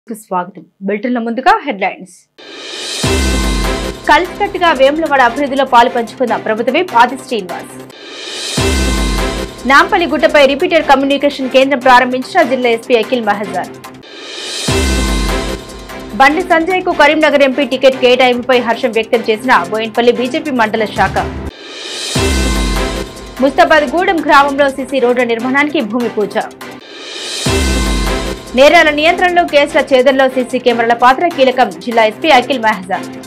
స్వాగతం బులెటిన్ల ముందుగా హెడ్లైన్స్ కలిసికట్టుగా వేములవాడ అభివృద్ధిలో పాలు పంచుకుందాం ప్రభుత్వమే పాది శ్రీనివాస్ నాంపల్లి గుట్టపై రిపీటెడ్ కమ్యూనికేషన్ కేంద్రం ప్రారంభించిన జిల్లా ఎస్పీ అఖిల్ మహజార్ బండి సంజయ్ కు కరీంనగర్ ఎంపీ టికెట్ కేటాయింపుపై హర్షం వ్యక్తం చేసిన బోయిన్పల్లి బీజేపీ మండల శాఖ ముస్తాబాద్ గూడెం గ్రామంలో సీసీ రోడ్ల నిర్మాణానికి భూమి పూజ నేరాల నియంత్రణలో కేసుల ఛేదనలో సీసీ కెమెరాల పాత్ర కీలకం జిల్లా ఎస్పీ అఖిల్ మెహజా